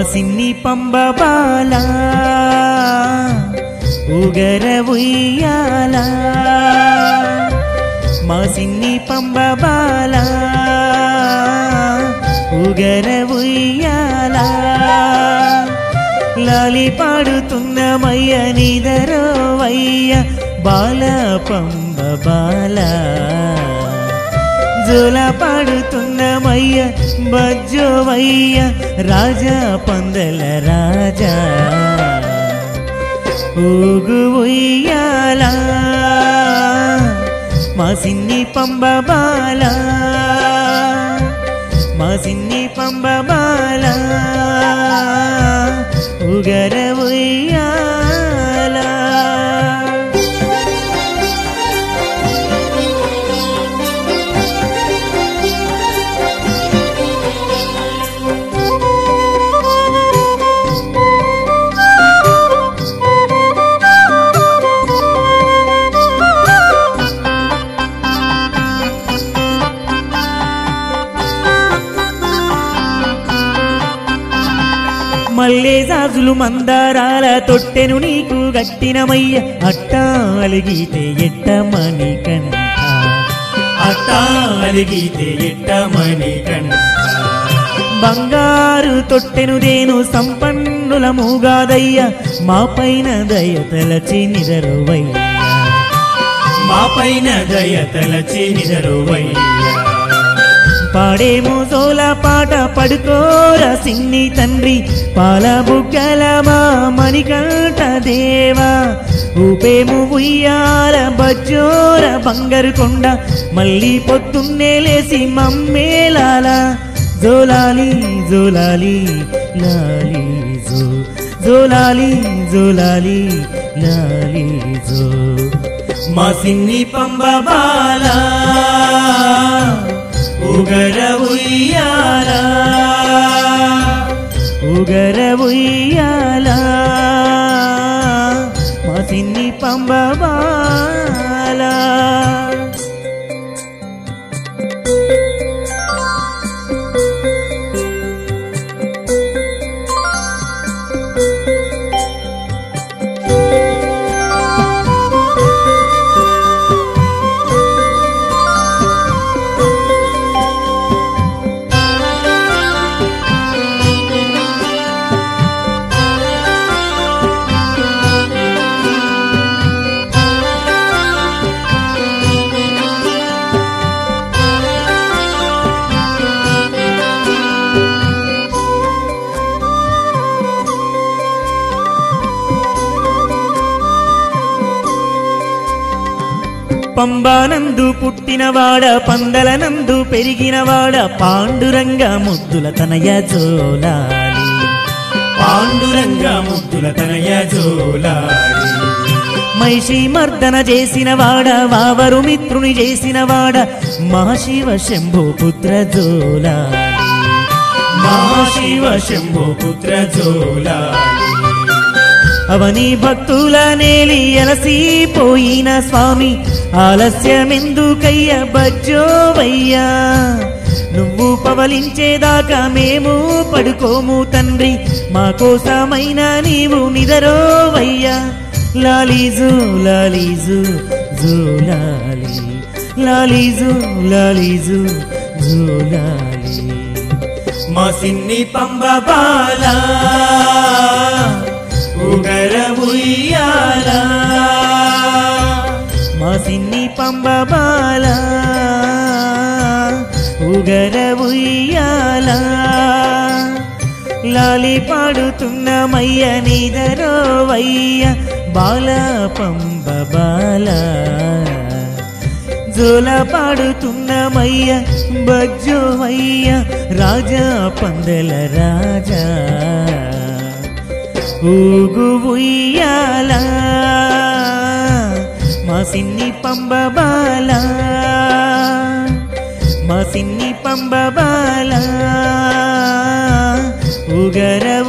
సిన్ని పంబ బాల ఉగర ఉయ్యాల మా సిన్ని పంబ బాల ఉగర ఉయ్యాల లాలి పాడుతున్న మయ్య నిదరో వయ్య బాల పంబ బాల జోల పాడుతున్న మయ్య బజ్జోవయ్య రాజా పందల రాజా ఊగు ఉయ్యాల మా సిన్ని పంబ బాల మా సిన్ని పంబ బాల ఉగర ఉయ్యాల మల్లే జాజులు మందారాల తొట్టెను నీకు గట్టినమయ్య అట్టా అలిగితే ఎట్టమని కంట అట్టా అలిగితే ఎట్టమని కంట బంగారు తొట్టెను దేను సంపన్నుల మూగాదయ్య మా పైన దయ తలచి నిదరువయ్య మా పైన దయ తలచి నిదరువయ్యా పాడేమో సోల పాట పడుకోర సిన్ని తండ్రి పాల బుగ్గల మా మణికంఠ దేవా ఊపేము ఉయ్యాల బజ్జోర బంగారు కొండ మళ్ళీ పొద్దున్నే లేసి మమ్మేలాల జోలాలి జోలాలి లాలి జో జోలాలి జోలాలి లాలి జో మా సిన్ని పంబ బాల ఉగర ఉయ్యాల ఉగర ఉయ్యాల మా సిన్ని పంబ బాల పంబానందు పుట్టినవాడ పందలనందు పెరిగినవాడ పాండురంగ ముద్దుల తనయ జోలాలి పాండురంగ ముద్దుల తనయ జోలాడి మైషి మర్దన చేసినవాడ వావరు మిత్రుని చేసినవాడ మహాశివ శంభు పుత్ర జోలాలి మహాశివ శంభో పుత్ర జోలాడి అవని భక్తుల నేలి అలసిపోయిన స్వామి ఆలస్యమెందుకయ్య బజ్జోవయ్యా నువ్వు పవలించేదాకా మేము పడుకోము తండ్రి మా కోసమైన నీవు నిదరోవయ్యా లాలీజు లాలీజు జూలాలి లాలీజు లాలీజు జూలాలి మా సిన్ని పంబ బాల ఉగర ఉయ్యాల మా సిన్ని పంబ బాల ఉగర ఉయ్యాల లాలి పాడుతున్న మయ్య నిదరో వయ్య బాల పంబ బాల జోల పాడుతున్న మయ్య బజ్జో వయ్య రాజా పందల రాజా ఊగు ఉయ్యాల మా సిన్ని పంబ బాల మా సిన్ని పంబ బాల ఉగర